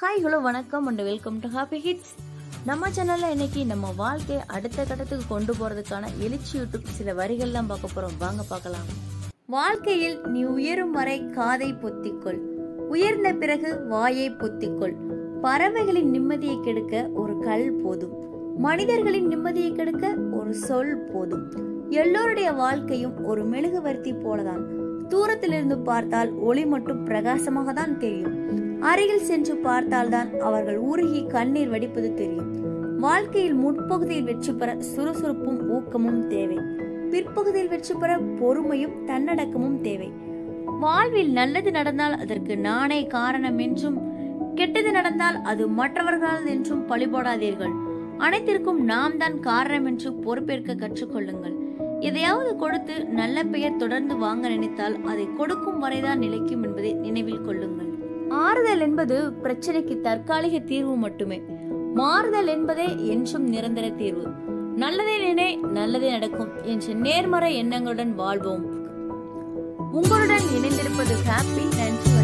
hi hello வணக்கம் and welcome to happy hits நம்ம சேனல்ல இன்னைக்கு நம்ம வாழ்க்கையை அடுத்த கட்டத்துக்கு கொண்டு போறதுக்கான எழுச்சியூட்டும் சில வரிகள்லாம் பார்க்க போறோம் வாங்க பார்க்கலாம் வாழ்க்கையில் நீ உயரும் வரை காதை பொத்திக்கொள் உயர்ந்த பிறகு வாயை பொத்திக்கொள் பறவைகளின் நிம்மதியை கெடுக்க ஒரு கல் போதும் மனிதர்களின் நிம்மதியை கெடுக்க ஒரு சொல் போதும் எல்லோருடைய வாழ்க்கையும் ஒரு மெழுகுவர்த்தி போலதான் தூரத்திலிருந்து பார்த்தால் ஒளி மட்டும் பிரகாசமாக தான் தெரியும் அருகில் சென்று பார்த்தால்தான் அவர்கள் உருகி கண்ணீர் வடிப்பது தெரியும் வாழ்க்கையில் முற்பகுதியில் வெற்றி பெற சுறுசுறுப்பும் ஊக்கமும் தேவை பிற்பகுதியில் வெற்றி பெற பொறுமையும் தன்னடக்கமும் தேவை வாழ்வில் நல்லது நடந்தால் அதற்கு நானே காரணம் என்றும் கெட்டது நடந்தால் அது மற்றவர்களால் என்றும் பழிபோடாதீர்கள் அனைத்திற்கும் நாம் தான் காரணம் என்று பொறுப்பேற்க கற்றுக்கொள்ளுங்கள் எதையாவது கொடுத்து நல்ல பெயர் தொடர்ந்து வாங்க நினைத்தால் அதை கொடுக்கும் வரைதான் நிலைக்கும் என்பதை நினைவில் கொள்ளுங்கள் ஆறுதல் என்பது பிரச்சனைக்கு தற்காலிக தீர்வு மட்டுமே மாறுதல் என்பதே என்றும் நிரந்தர தீர்வு நல்லதே நினை நல்லதே நடக்கும் என்ற நேர்மறை எண்ணங்களுடன் வாழ்வோம் உங்களுடன் இணைந்திருப்பது ஹாப்பி நன்றி